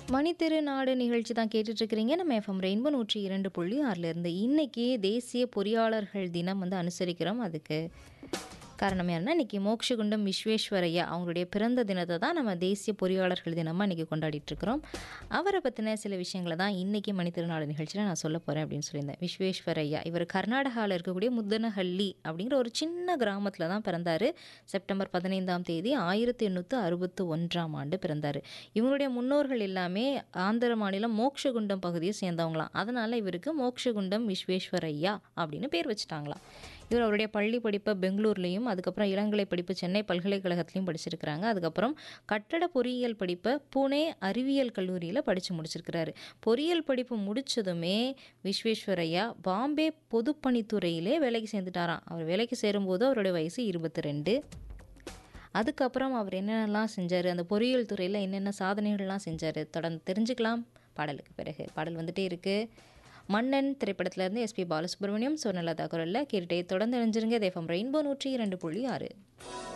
மணித்திருநாடு நிகழ்ச்சி தான் கேட்டுட்ருக்கிறீங்க நம்ம எஃப்எம் ரெயின்போ நூற்றி இரண்டு புள்ளி ஆறிலிருந்து இன்றைக்கி தேசிய பொறியாளர்கள் தினம் வந்து அனுசரிக்கிறோம் அதுக்கு காரணம் என்னன்னா இன்றைக்கி மோக்ஷகுண்டம் விஸ்வேஸ்வரையா அவங்களுடைய பிறந்த தினத்தை தான் நம்ம தேசிய பொறியாளர்கள் தினமாக இன்றைக்கி கொண்டாடிட்டுருக்கிறோம் அவரை பற்றின சில விஷயங்களை தான் இன்றைக்கி மணித்திருநாடு நிகழ்ச்சியில் நான் சொல்ல போகிறேன் அப்படின்னு சொல்லியிருந்தேன் விஸ்வேஸ்வரையா இவர் கர்நாடகாவில் இருக்கக்கூடிய முத்தனஹள்ளி அப்படிங்கிற ஒரு சின்ன கிராமத்தில் தான் பிறந்தார் செப்டம்பர் பதினைந்தாம் தேதி ஆயிரத்தி எண்ணூற்று அறுபத்து ஒன்றாம் ஆண்டு பிறந்தார் இவங்களுடைய முன்னோர்கள் எல்லாமே ஆந்திர மாநிலம் மோக்ஷகுண்டம் பகுதியை சேர்ந்தவங்களாம் அதனால் இவருக்கு மோக்ஷகுண்டம் விஸ்வேஸ்வரையா அப்படின்னு பேர் வச்சுட்டாங்களாம் இவர் அவருடைய பள்ளி படிப்பை பெங்களூர்லேயும் அதுக்கப்புறம் இளங்கலை படிப்பு சென்னை பல்கலைக்கழகத்துலையும் படிச்சிருக்கிறாங்க அதுக்கப்புறம் கட்டட பொறியியல் படிப்பை புனே அறிவியல் கல்லூரியில் படித்து முடிச்சிருக்கிறாரு பொறியியல் படிப்பு முடித்ததுமே விஸ்வேஸ்வரையா பாம்பே பொதுப்பணித்துறையிலே வேலைக்கு சேர்ந்துட்டாராம் அவர் வேலைக்கு சேரும்போது அவருடைய வயசு இருபத்தி ரெண்டு அதுக்கப்புறம் அவர் என்னென்னலாம் செஞ்சார் அந்த பொறியியல் துறையில் என்னென்ன சாதனைகள்லாம் செஞ்சார் தொடர்ந்து தெரிஞ்சுக்கலாம் பாடலுக்கு பிறகு பாடல் வந்துட்டே இருக்குது மன்னன் திரைப்படத்திலேருந்து எஸ்பி பாலசுப்ரமணியம் சொர்ணலதா குரலில் கேட்டுட்டே தொடர்ந்து இணைஞ்சிருங்க தேஃபம் ரெயின்போ நூற்றி இரண்டு புள்ளி ஆறு